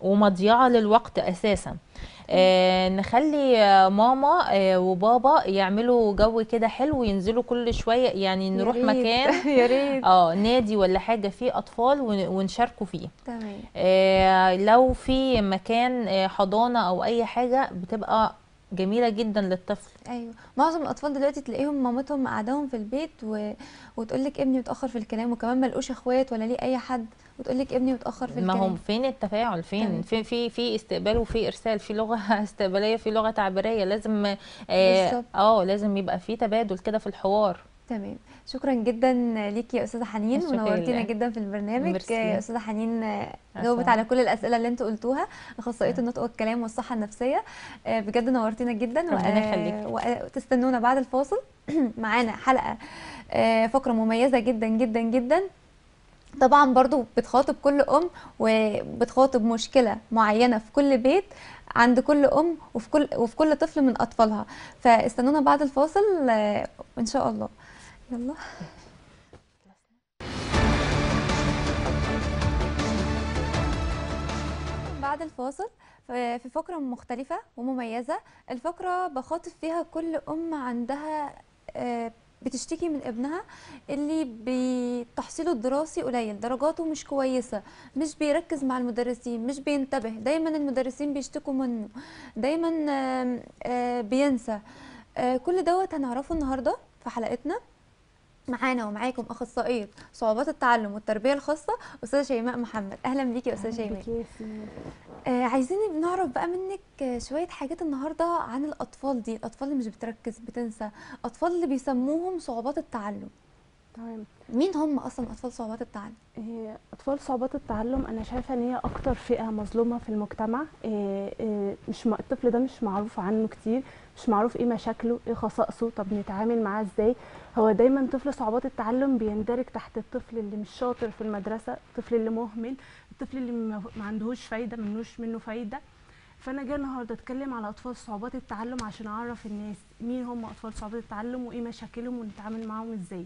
ومضيعه للوقت اساسا آه نخلي آه، ماما آه وبابا يعملوا جو كده حلو ينزلوا كل شويه يعني يا نروح ريت. مكان يا ريت اه نادي ولا حاجه فيه اطفال ون- ونشاركوا فيه تمام آه، لو في مكان آه، حضانة أو أي حاجة بتبقى جميلة جدا للطفل ايوه معظم الاطفال دلوقتي تلاقيهم مامتهم قاعداهم في البيت و... وتقول لك ابني متاخر في الكلام وكمان ملقوش اخوات ولا ليه اي حد وتقول لك ابني متاخر في ما الكلام هم فين التفاعل تمام. فين في في في استقبال وفي ارسال في لغه استقباليه في لغه تعبيريه لازم اه بالظبط. آه، لازم يبقى في تبادل كده في الحوار تمام شكرا جدا ليكي يا استاذه حنين شكرا ونورتينا لله. جدا في البرنامج ميرسي. يا استاذه حنين آه، عفواً. جاوبت على كل الاسئله اللي انتوا قلتوها اخصائيه النطق والكلام والصحه النفسيه آه، بجد نورتينا جدا ربنا يخليك. وتستنونا بعد الفاصل معانا حلقه آه، فقره مميزه جدا جدا جدا طبعا برضو بتخاطب كل ام وبتخاطب مشكله معينه في كل بيت عند كل ام وفي كل وفي كل طفل من اطفالها فاستنونا بعد الفاصل آه، وان شاء الله يلا بعد الفاصل ف- في فقرة مختلفة ومميزة الفقرة بخاطب فيها كل أم عندها آه، بتشتكي من ابنها اللي بتحصيله الدراسي قليل درجاته مش كويسة مش بيركز مع المدرسين مش بينتبه دايما المدرسين بيشتكوا منه دايما آم، آه، بينسى آه، كل دوت هنعرفه النهاردة في حلقتنا معانا ومعاكم اخصائيه صعوبات التعلم والتربيه الخاصه استاذه شيماء محمد اهلا بيكي يا استاذه شيماء آه عايزين نعرف بقى منك آه، شويه حاجات النهارده عن الاطفال دي الاطفال اللي مش بتركز بتنسى اطفال اللي بيسموهم صعوبات التعلم تمام مين هم اصلا اطفال صعوبات التعلم إيه، أطفال صعوبات التعلم أنا شايفة إن هي أكتر فئة مظلومة في المجتمع إيه، إيه، مش م- الطفل ده مش معروف عنه كتير مش معروف إيه مشاكله إيه خصائصه طب نتعامل معاه إزاي هو دايما طفل صعوبات التعلم بيندرج تحت الطفل اللي مش شاطر في المدرسة الطفل اللي مهمل الطفل اللي ما ما عندهوش فايدة منوش منه فايدة فأنا جاي النهاردة أتكلم على أطفال صعوبات التعلم عشان أعرف الناس مين هم أطفال صعوبات التعلم وإيه مشاكلهم ونتعامل معاهم إزاي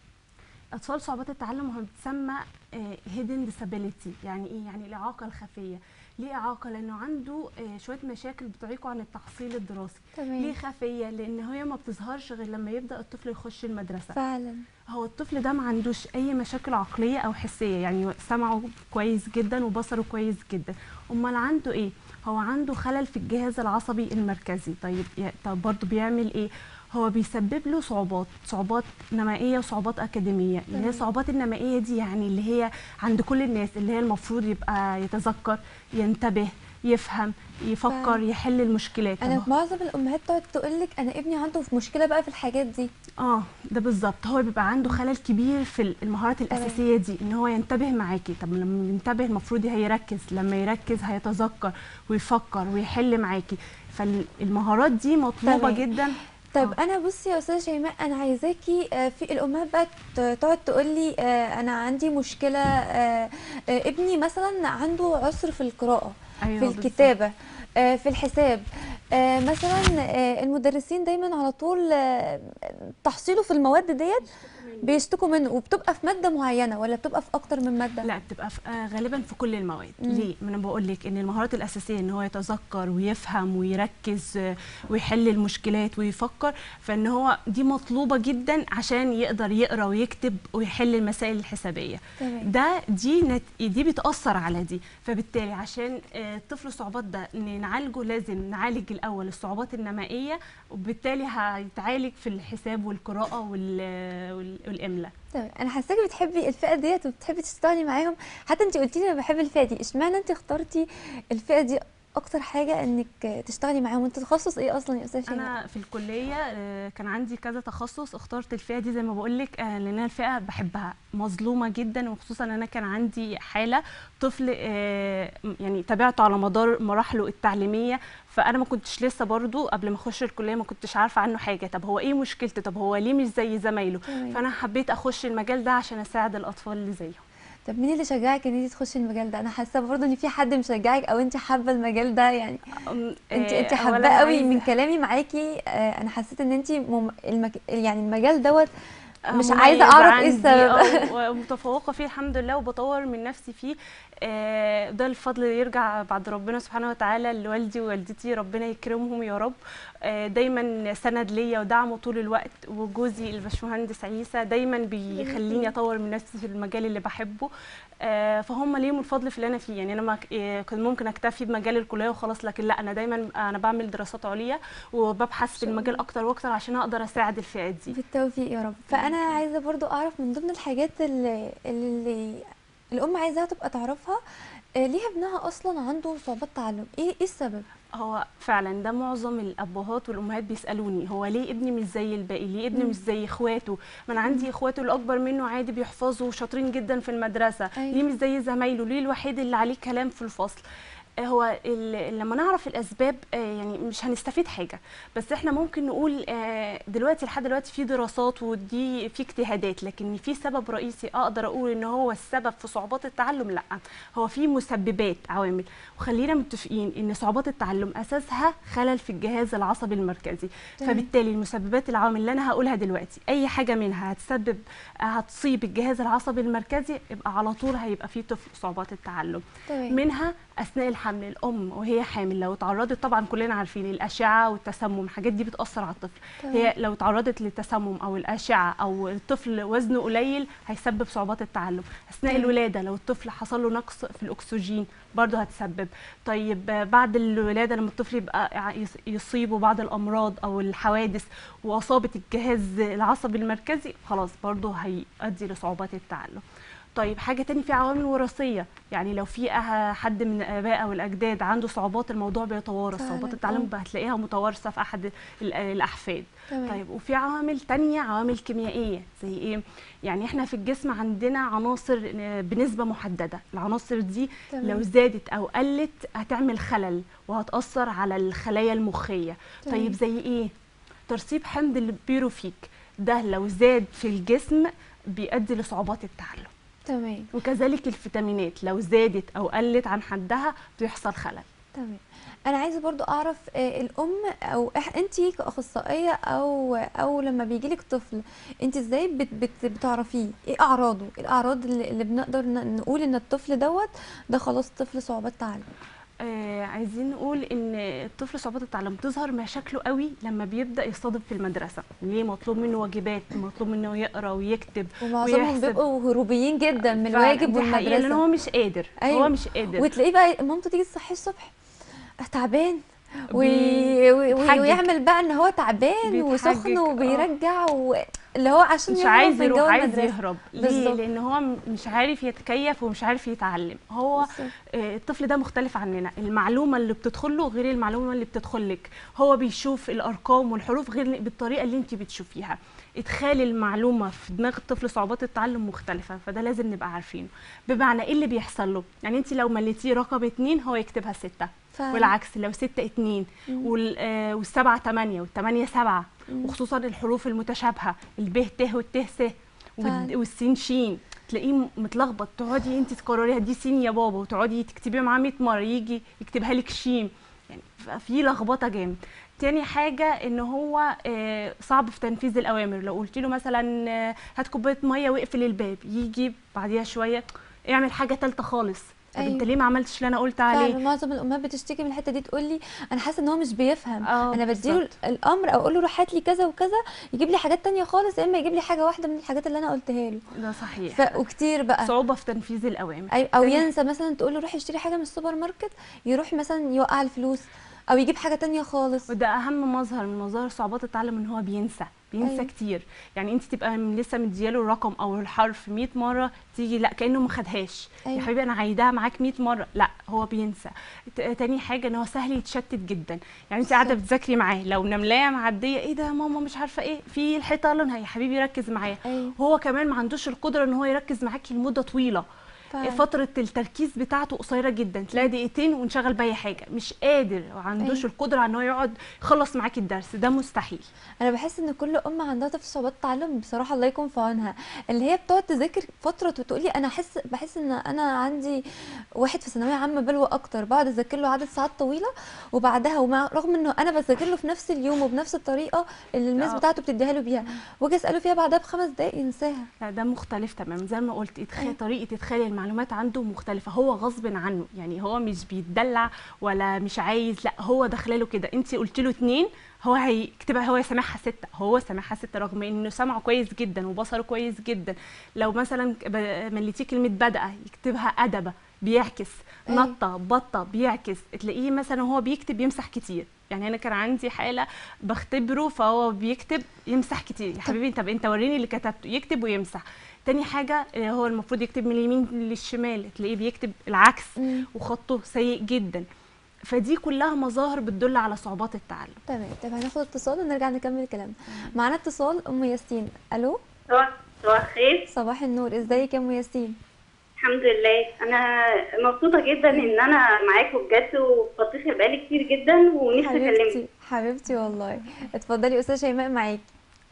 اطفال صعوبات التعلم هو بتسمى هيدن ديسابيليتي يعني ايه يعني الاعاقه الخفيه ليه اعاقه لانه عنده آه، شويه مشاكل بتعيقه عن التحصيل الدراسي ليه خفيه لان هي ما بتظهرش غير لما يبدا الطفل يخش المدرسه فعلا هو الطفل ده ما عندوش اي مشاكل عقليه او حسيه يعني سمعه كويس جدا وبصره كويس جدا امال عنده ايه هو عنده خلل في الجهاز العصبي المركزي طيب يا- طب برضه بيعمل ايه هو بيسبب له صعوبات صعوبات نمائيه وصعوبات اكاديميه اللي هي تمام. الصعوبات النمائيه دي يعني اللي هي عند كل الناس اللي هي المفروض يبقى يتذكر ينتبه يفهم يفكر فعلا. يحل المشكلات انا طب معظم الامهات تقعد تقول لك انا ابني عنده مشكله بقى في الحاجات دي اه ده بالظبط هو بيبقى عنده خلل كبير في المهارات الاساسيه دي ان هو ينتبه معاكي طب لما ينتبه المفروض هيركز لما يركز هيتذكر ويفكر ويحل معاكي فالمهارات دي مطلوبه تمام. جدا طب انا بصي يا استاذه شيماء انا عايزاكي آه، في الامهات بقى ت- تقعد تقول لي انا عندي مشكله آه، آه، ابني مثلا عنده عسر في القراءه ايوه في بالظبط. الكتابه آه، في الحساب آه، مثلا آه، المدرسين دايما على طول آه، تحصيله في المواد ديت بيشتكوا منه وبتبقى في ماده معينه ولا بتبقى في اكتر من ماده لا بتبقى في آه غالبا في كل المواد مم. ليه ما انا بقول لك ان المهارات الاساسيه ان هو يتذكر ويفهم ويركز آه، ويحل المشكلات ويفكر فان هو دي مطلوبه جدا عشان يقدر يقرا ويكتب ويحل المسائل الحسابيه تمام ده دي نت... دي بتأثر على دي فبالتالي عشان آه، طفل الصعوبات ده ن- نعالجه لازم نعالج الأول الصعوبات النمائية وبالتالي هيتعالج في الحساب والقراءة وال... وال... والإملاء تمام انا حاساكي بتحبي الفئه ديت وبتحبي تشتغلي معاهم حتى انت قلتي لي انا بحب الفئه دي اشمعنى انت اخترتي الفئه دي اكتر حاجه انك تشتغلي معاهم انت تخصص ايه اصلا يا استاذ شيماء أنا في الكلية آه، كان عندي كذا تخصص اخترت الفئة دي زي ما بقول لك لأن أنا الفئة بحبها مظلومة جدا وخصوصا أنا كان عندي حالة طفل آه، يعني تابعته على مدار مراحله التعليمية فانا ما كنتش لسه برضو قبل ما اخش الكليه ما كنتش عارفه عنه حاجه طب هو ايه مشكلته طب هو ليه مش زي زمايله تمام. فانا حبيت اخش المجال ده عشان اساعد الاطفال اللي زيهم طب مين اللي شجعك ان انت تخشي المجال ده انا حاسه برضه ان في حد مشجعك او انت حابه المجال ده يعني أم، انت آه، انت أولاً حابه قوي عايزة- من كلامي معاكي آه، انا حسيت ان انت مم... المك... يعني المجال دوت مش مميز عايزه اعرف ايه عندي السبب أو متفوقه فيه الحمد لله وبطور من نفسي فيه آه، ده الفضل يرجع بعد ربنا سبحانه وتعالى لوالدي ووالدتي ربنا يكرمهم يا رب آه، دايما سند ليا ودعمه طول الوقت وجوزي الباشمهندس عيسى دايما بيخليني اطور من نفسي في المجال اللي بحبه آه، فهم ليهم الفضل في اللي انا فيه يعني انا ما ك- آه، كنت ممكن اكتفي بمجال الكليه وخلاص لكن لا انا دايما انا بعمل دراسات عليا وببحث في المجال اكتر واكتر عشان اقدر اساعد الفئات دي بالتوفيق يا رب فانا عايزه برضو اعرف من ضمن الحاجات اللي, اللي الام عايزاها تبقى تعرفها آه، ليه ابنها اصلا عنده صعوبات تعلم ايه ايه السبب هو فعلا ده معظم الابهات والامهات بيسالوني هو ليه ابني مش زي الباقي ليه ابني مم. مش زي اخواته ما انا عندي اخواته الاكبر منه عادي بيحفظوا وشاطرين جدا في المدرسه أيوة. ليه مش زي زمايله ليه الوحيد اللي عليه كلام في الفصل آه، هو ال- لما نعرف الاسباب آه، يعني مش هنستفيد حاجه بس احنا ممكن نقول آه، دلوقتي لحد دلوقتي في دراسات ودي في اجتهادات لكن في سبب رئيسي اقدر اقول ان هو السبب في صعوبات التعلم لا هو في مسببات عوامل وخلينا متفقين ان صعوبات التعلم اساسها خلل في الجهاز العصبي المركزي تمام. فبالتالي المسببات العوامل اللي انا هقولها دلوقتي اي حاجه منها هتسبب هتصيب الجهاز العصبي المركزي يبقى على طول هيبقى في طفل صعوبات التعلم تمام منها اثناء الحمل الام وهي حامل لو تعرضت طبعا كلنا عارفين الاشعه والتسمم الحاجات دي بتاثر على الطفل تمام. هي لو تعرضت للتسمم او الاشعه او الطفل وزنه قليل هيسبب صعوبات التعلم اثناء تمام. الولاده لو الطفل حصل له نقص في الاكسجين برضه هتسبب طيب آه، بعد الولاده لما الطفل يبقى يع- يص- يصيبه بعض الامراض او الحوادث واصابت الجهاز العصبي المركزي خلاص برضه هيؤدي لصعوبات التعلم طيب حاجه تاني في عوامل وراثيه يعني لو في أه- حد من الاباء او الاجداد عنده صعوبات الموضوع بيتوارث فعلاً، صعوبات آه. التعلم هتلاقيها متوارثه في احد ال- الاحفاد تمام طيب وفي عوامل تانية عوامل كيميائية زي ايه؟ يعني احنا في الجسم عندنا عناصر آه، بنسبة محددة العناصر دي تمام. لو زادت او قلت هتعمل خلل وهتأثر على الخلايا المخية تمام. طيب زي ايه؟ ترسيب حمض البيروفيك ده لو زاد في الجسم بيؤدي لصعوبات التعلم تمام وكذلك الفيتامينات لو زادت او قلت عن حدها بيحصل خلل تمام انا عايزه برضو اعرف آه، الام او إح انت كاخصائيه او او لما بيجيلك طفل انت ازاي بت بت بتعرفيه ايه اعراضه ايه الاعراض اللي, اللي بنقدر ن- نقول ان الطفل دوت ده خلاص طفل صعوبات تعلم آه عايزين نقول ان الطفل صعوبات التعلم تظهر مشاكله قوي لما بيبدا يصطدم في المدرسه ليه مطلوب منه واجبات مطلوب منه يقرا ويكتب ومعظمهم ويحسب. بيبقوا هروبيين جدا من فعلا الواجب دي حقيقة، لان هو والمدرسه مش قادر أيوة. هو مش قادر وتلاقيه بقى مامته تيجي تصحيه الصبح آه، تعبان و... بي- و... بيتحجج. ويعمل بقى ان هو تعبان بيتحجج، وسخن آه. وبيرجع و... اللي هو عشان مش يهرب عايز من يروح جو عايز المدرسه يهرب ليه بالظبط. لان هو م- مش عارف يتكيف ومش عارف يتعلم هو بالظبط. آه، الطفل ده مختلف عننا المعلومه اللي بتدخل له غير المعلومه اللي بتدخل لك هو بيشوف الارقام والحروف غير بالطريقه اللي انت بتشوفيها ادخال المعلومه في دماغ الطفل صعوبات التعلم مختلفه فده لازم نبقى عارفينه بمعنى ايه اللي بيحصل له يعني انت لو مليتيه رقم اتنين هو يكتبها ستة فعلا. والعكس لو ستة اتنين وال- آه، والسبعة تمانية والتمانية سبعة وخصوصا الحروف المتشابهة الب ت والت س والد- فعلا. والسين شين تلاقيه م- متلخبط تقعدي انت تكرريها دي سين يا بابا وتقعدي تكتبيها معاه 100 مره يجي يكتبها لك شيم يعني ف- في لخبطه جامد تاني حاجة ان هو آه، صعب في تنفيذ الاوامر لو قلت له مثلا آه، هات كوباية مية واقفل الباب يجي بعديها شوية اعمل حاجة تالتة خالص طب أيوة. انت ليه ما عملتش اللي انا قلت عليه فعلا معظم الامهات بتشتكي من الحته دي تقول لي انا حاسه ان هو مش بيفهم اه انا بديله بالظبط. الامر او اقول له روح هات لي كذا وكذا يجيب لي حاجات تانية خالص يا اما يجيب لي حاجه واحده من الحاجات اللي انا قلتها له ده صحيح ف... وكتير بقى صعوبة في تنفيذ الاوامر أي- او تاني- ينسى مثلا تقول له روح اشتري حاجه من السوبر ماركت يروح مثلا يوقع الفلوس او يجيب حاجه تانية خالص وده اهم مظهر من مظاهر صعوبات التعلم ان هو بينسى بينسى أيوة. أيوة. كتير يعني انت تبقى من لسه مدياله الرقم او الحرف 100 مره تيجي لا كانه ما خدهاش أيوة. يا حبيبي انا عايداها معاك 100 مره لا هو بينسى ت- تاني حاجه ان هو سهل يتشتت جدا يعني انت قاعده بالظبط. بتذاكري معاه لو نملايه معديه ايه ده يا ماما مش عارفه ايه في الحيطه لونها يا حبيبي ركز معايا ايوه هو كمان ما عندوش القدره ان هو يركز معاكي لمده طويله فعلا. فتره التركيز بتاعته قصيره جدا تلاقي دقيقتين ونشغل باي حاجه مش قادر ما عندوش أيوة. القدره على ان هو يقعد يخلص معاكي الدرس ده مستحيل انا بحس ان كل ام عندها طفل صعوبات تعلم بصراحه الله يكون في عونها اللي هي بتقعد تذاكر فتره وتقولي انا احس بحس ان انا عندي واحد في ثانويه عامه بلوى اكتر بقعد اذاكر له عدد ساعات طويله وبعدها ومع رغم انه انا بذاكر له في نفس اليوم وبنفس الطريقه اللي الميس آه. بتاعته بتديها له بيها واجي اساله فيها بعدها بخمس دقايق ينساها لا ده مختلف تماما زي ما قلت ادخال أيوة. طريقه ادخال المعلومات عنده مختلفه هو غصب عنه يعني هو مش بيتدلع ولا مش عايز لا هو داخله كده انت قلت له اتنين هو هيكتبها هو سامعها ستة هو سامعها ستة رغم انه سمعه كويس جدا وبصره كويس جدا لو مثلا ب- مليتيه كلمة بدأ يكتبها أدبة بيعكس أيوة. نطة بطة بيعكس تلاقيه مثلا هو بيكتب يمسح كتير يعني انا كان عندي حاله بختبره فهو بيكتب يمسح كتير يا حبيبي طب انت وريني اللي كتبته يكتب ويمسح تاني حاجه آه، هو المفروض يكتب من اليمين للشمال تلاقيه بيكتب العكس مم. وخطه سيء جدا فدي كلها مظاهر بتدل على صعوبات التعلم تمام طب هناخد اتصال ونرجع نكمل كلامنا معانا اتصال ام ياسين الو صباح صباح الخير صباح النور ازيك يا ام ياسين الحمد لله انا مبسوطه جدا ان انا معاكم بجد وبتصل بقالي كتير جدا ونفسي اكلمك حبيبتي حبيبتي والله اتفضلي استاذه شيماء معاكي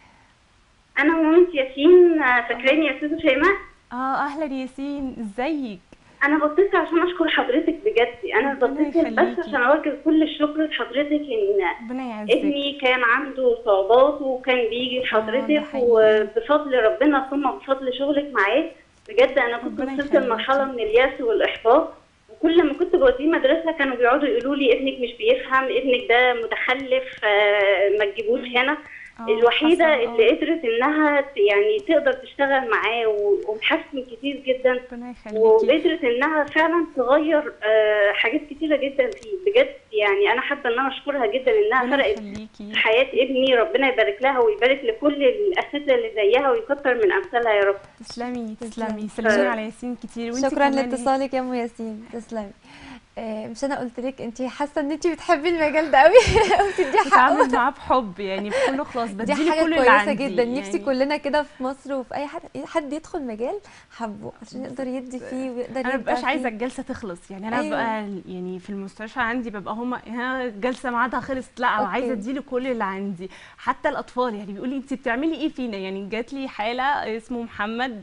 انا ومامة ياسين آه، فاكراني يا استاذه شيماء اه اهلا ياسين ازيك انا بتصل عشان اشكر حضرتك بجد انا ربنا بتصل بس يخليكي. عشان اوجه كل الشكر لحضرتك ان ربنا يعزك ابني كان عنده صعوبات وكان بيجي ده لحضرتك حقيقي. وبفضل ربنا ثم بفضل شغلك معاه بجد انا كنت ربنا وصلت يخليكي. لمرحله من اليأس والاحباط وكل ما كنت بوديه مدرسه كانوا بيقعدوا يقولوا لي ابنك مش بيفهم ابنك ده متخلف آه، ما تجيبوش هنا آه، الوحيده حصل، آه. اللي قدرت انها ت- يعني تقدر تشتغل معاه و- وتحسن كتير جدا ربنا يخليكي وقدرت انها فعلا تغير آه، حاجات كتيره جدا فيه بجد يعني انا حابه ان انا اشكرها جدا انها ربنا فرقت يخليكي في حياه ابني ربنا يبارك لها ويبارك لكل الاساتذه اللي زيها ويكتر من امثالها يا رب تسلمي تسلمي. تسلمي سلمي على ياسين كتير وانت شكرا كمان لاتصالك يا ام ياسين تسلمي آه، مش انا قلت لك انت حاسه ان انت بتحبي المجال ده قوي وبتدي حقه بتعامل معاه بحب يعني بكل خلاص دي بديله حاجه كل اللي كويسه عندي جدا نفسي يعني كلنا كده في مصر وفي اي حد حد يدخل مجال حبه عشان يقدر يدي فيه ويقدر انا يبقى مبقاش فيه. عايزه الجلسه تخلص يعني انا أيوة. ببقى يعني في المستشفى عندي ببقى هما ها الجلسه ميعادها خلصت لا عايزه أوكي. اديله كل اللي عندي حتى الاطفال يعني بيقول لي انت بتعملي ايه فينا يعني جات لي حاله اسمه محمد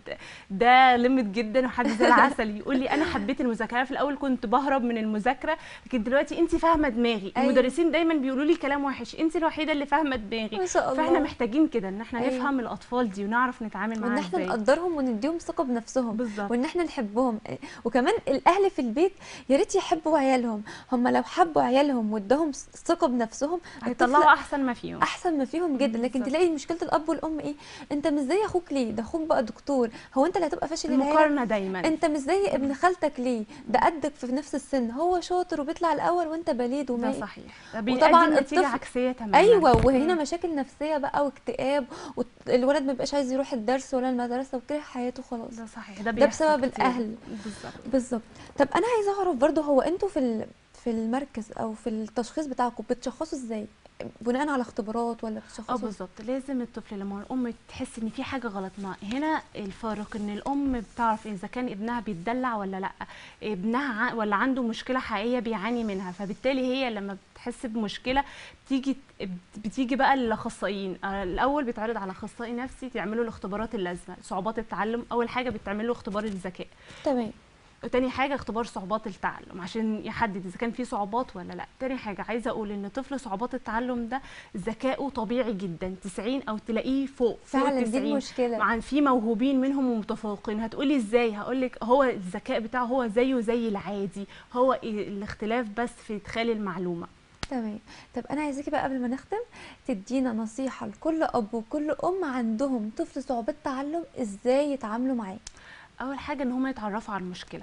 ده لمت جدا وحد زي العسل يقول لي انا حبيت المذاكره في الاول كنت بهرب من المذاكره لكن دلوقتي انت فاهمه دماغي أيوة. المدرسين دايما بيقولوا لي كلام وحش انت الوحيده اللي فاهمه دماغي ما شاء الله فاحنا محتاجين كده ان احنا أيوة. نفهم الاطفال دي ونعرف نتعامل وان معاها احنا ازاي نقدرهم ونديهم ثقه بنفسهم بالظبط وان احنا نحبهم وكمان الاهل في البيت يا ريت يحبوا عيالهم هم لو حبوا عيالهم واداهم ثقه بنفسهم الطفل هيطلعوا احسن ما فيهم احسن ما فيهم جدا لكن بالظبط. تلاقي مشكله الاب والام ايه انت مش زي اخوك ليه ده اخوك بقى دكتور هو انت اللي هتبقى فاشل العيله المقارنه دايما انت مش زي ابن خالتك ليه ده قدك في نفس السن هو شاطر وبيطلع الاول وانت بليد ده وما صحيح ده وطبعاً بيقدم نتيجه الطفل- عكسيه تماما ايوه وهنا مم. مشاكل نفسيه بقى واكتئاب والولد ما بيبقاش عايز يروح الدرس ولا المدرسه وكره حياته خلاص ده صحيح ده, ده بيحصل بسبب كتير. الأهل. بالظبط بالظبط طب انا عايزه اعرف برضو هو انتوا في ال- في المركز او في التشخيص بتاعكم بتشخصوا ازاي بناء على اختبارات ولا اه بتشخصوا بالظبط لازم الطفل لما الام تحس ان في حاجه غلط معاه هنا الفارق ان الام بتعرف اذا كان ابنها بيتدلع ولا لا ابنها ع- ولا عنده مشكله حقيقيه بيعاني منها فبالتالي هي لما بتحس بمشكله بتيجي بتيجي بقى للاخصائيين آه، الاول بيتعرض على اخصائي نفسي تعملوا الاختبارات اللازمه صعوبات التعلم اول حاجه بتعمل له اختبار الذكاء تمام وتاني حاجة اختبار صعوبات التعلم عشان يحدد إذا كان في صعوبات ولا لا تاني حاجة عايزة أقول إن طفل صعوبات التعلم ده ذكائه طبيعي جدا 90 أو تلاقيه فوق فوق فعلا دي 90 المشكله مع في موهوبين منهم ومتفوقين هتقولي ازاي هقولك هو الذكاء بتاعه هو زيه زي العادي هو إيه الاختلاف بس في ادخال المعلومه تمام طب انا عايزاكي بقى قبل ما نختم تدينا نصيحه لكل اب وكل ام عندهم طفل صعوبات تعلم ازاي يتعاملوا معاه اول حاجه ان هم يتعرفوا على المشكله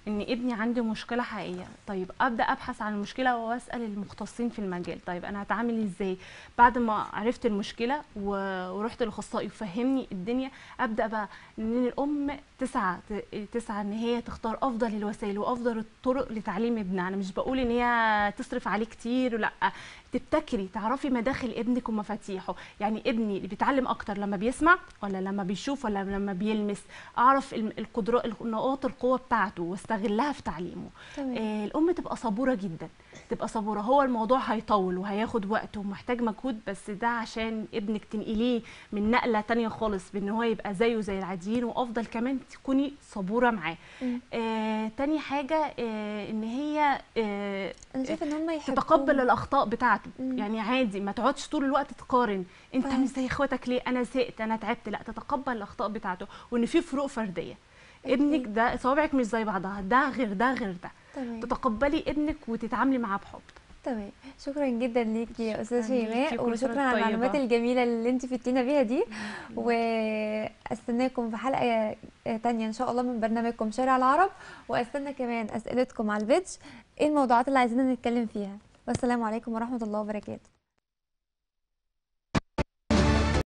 ان ابني عنده مشكله حقيقيه طيب ابدا ابحث عن المشكله واسال المختصين في المجال طيب انا هتعامل ازاي بعد ما عرفت المشكله و- ورحت للاخصائي وفهمني الدنيا ابدا بقى ان الام تسعى ت- تسعى ان هي تختار افضل الوسائل وافضل الطرق لتعليم ابنها انا مش بقول ان هي تصرف عليه كتير لا تبتكري تعرفي مداخل ابنك ومفاتيحه يعني ابني اللي بيتعلم اكتر لما بيسمع ولا لما بيشوف ولا لما بيلمس اعرف الم- القدرات نقاط القوه بتاعته واستغلها في تعليمه تمام. آه الام تبقى صبوره جدا تبقى صبوره هو الموضوع هيطول وهياخد وقت ومحتاج مجهود بس ده عشان ابنك تنقليه من نقله تانية خالص بان هو يبقى زيه زي العاديين وافضل كمان تكوني صبوره معاه مم. آه تاني حاجه آه ان هي آه انا شايفه ان هم يحبوا تتقبل الاخطاء بتاعته مم. يعني عادي ما تقعدش طول الوقت تقارن انت فاهم. مش زي اخواتك ليه انا زهقت انا تعبت لا تتقبل الاخطاء بتاعته وان في فروق فرديه أكيد. ابنك ده صوابعك مش زي بعضها ده غير ده غير ده تمام تتقبلي ابنك وتتعاملي معاه بحب تمام شكرا جدا ليكي يا استاذه شكراً ليكي، شيماء كل سنة وشكرا على طيبة. المعلومات الجميله اللي انت فدتينا بيها دي واستناكم في حلقه تانية ان شاء الله من برنامجكم شارع العرب واستنى كمان اسئلتكم على البيتش ايه الموضوعات اللي عايزين نتكلم فيها والسلام عليكم ورحمه الله وبركاته